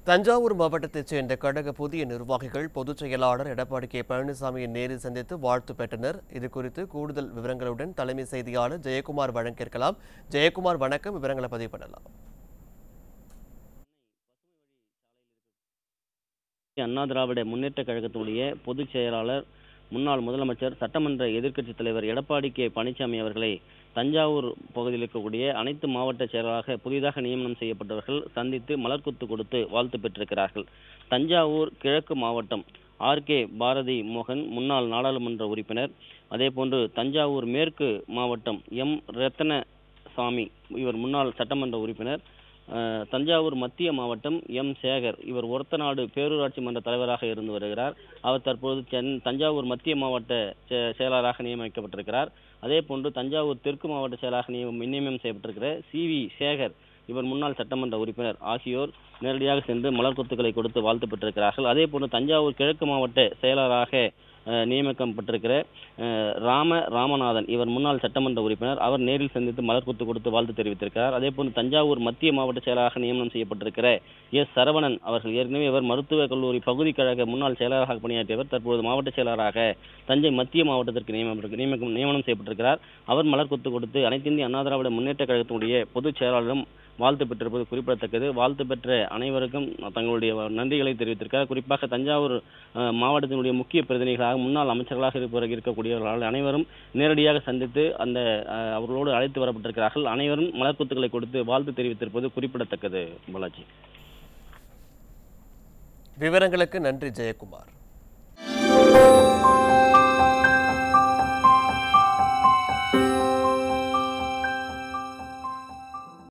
தஞ்சாவூர் மாவட்டத்தைச் சேர்ந்த கழக புதிய நிர்வாகிகள் பொதுச் செயலாளர் எடப்பாடி கே பழனிசாமியை நேரில் சந்தித்து வாழ்த்து பெற்றனர் இது குறித்து கூடுதல் விவரங்களுடன் தலைமை செய்தியாளர் ஜெயக்குமார் வழங்க கேட்கலாம் ஜெயக்குமார் வணக்கம் விவரங்களை பதிவு பண்ணலாம் அண்ணா திராவிட முன்னேற்ற கழகத்தினுடைய பொதுச் செயலாளர் முன்னாள் முதலமைச்சர் சட்டமன்ற எதிர்க்கட்சித் தலைவர் எடப்பாடி கே பழனிசாமி அவர்களை தஞ்சாவூர் பகுதியில் இருக்கக்கூடிய அனைத்து மாவட்ட செயலராக புதிதாக நியமனம் செய்யப்பட்டவர்கள் சந்தித்து மலர்குத்து கொடுத்து வாழ்த்து பெற்றிருக்கிறார்கள் தஞ்சாவூர் கிழக்கு மாவட்டம் ஆர் கே பாரதி மோகன் முன்னாள் நாடாளுமன்ற உறுப்பினர் அதேபோன்று தஞ்சாவூர் மேற்கு மாவட்டம் எம் ரத்னசாமி இவர் முன்னாள் சட்டமன்ற உறுப்பினர் அஹ், தஞ்சாவூர் மத்திய மாவட்டம் எம் சேகர் இவர் ஒரத்தநாடு பேரூராட்சி மன்ற தலைவராக இருந்து வருகிறார் அவர் தற்போது சென் தஞ்சாவூர் மத்திய மாவட்ட செ- செயலாளராக நியமிக்கப்பட்டிருக்கிறார் அதே போன்று தஞ்சாவூர் தெற்கு மாவட்ட செயலாளராக நியமனம் நியமனம் செய்யப்பட்டிருக்கிற சி வி சேகர் இவர் முன்னாள் சட்டமன்ற உறுப்பினர் ஆகியோர் நேரடியாக சென்று மலர் கொத்துக்களை கொடுத்து வாழ்த்து பெற்றிருக்கிறார்கள் அதே போன்று தஞ்சாவூர் கிழக்கு மாவட்ட செயலாளராக அஹ், நியமிக்கப்பட்டிருக்கிற அஹ், ராம ராமநாதன் இவர் முன்னாள் சட்டமன்ற உறுப்பினர் அவர் நேரில் சந்தித்து மலர் கொத்து கொடுத்து வாழ்த்து தெரிவித்திருக்கிறார் அதே போன்று தஞ்சாவூர் மத்திய மாவட்ட செயலாளராக நியமனம் செய்யப்பட்டிருக்கிற எஸ் சரவணன் அவர்கள் ஏற்கனவே இவர் மருத்துவக் கல்லூரி பகுதி கழக முன்னாள் செயலாளராக பணியாற்றியவர் தற்போது மாவட்ட செயலாளராக தஞ்சை மத்திய மாவட்டத்திற்கு நியமனம் நியமனம் நியமனம் செய்யப்பட்டிருக்கிறார் அவர் மலர் கொத்து கொடுத்து அனைத்து இந்திய அண்ணா திராவிட முன்னேற்ற கழகத்தினுடைய பொதுச் செயலாளரும் வாழ்த்து பெற்றிருப்பது குறிப்பிடத்தக்கது வாழ்த்து பெற்ற அனைவருக்கும் தங்களுடைய நன்றிகளை தெரிவித்திருக்கிறார் குறிப்பாக தஞ்சாவூர் அஹ், மாவட்டத்தினுடைய முக்கிய பிரதிநிதிகளாக முன்னாள் அமைச்சர்களாக இருப்பவர் இருக்கக்கூடியவர்கள் அனைவரும் நேரடியாக சந்தித்து அந்த அஹ், அவர்களோடு அழைத்து வரப்பட்டிருக்கிறார்கள் அனைவரும் மலர்க்குத்துக்களை கொடுத்து வாழ்த்து தெரிவித்திருப்பது குறிப்பிடத்தக்கது பாலாஜி விவரங்களுக்கு நன்றி ஜெயக்குமார்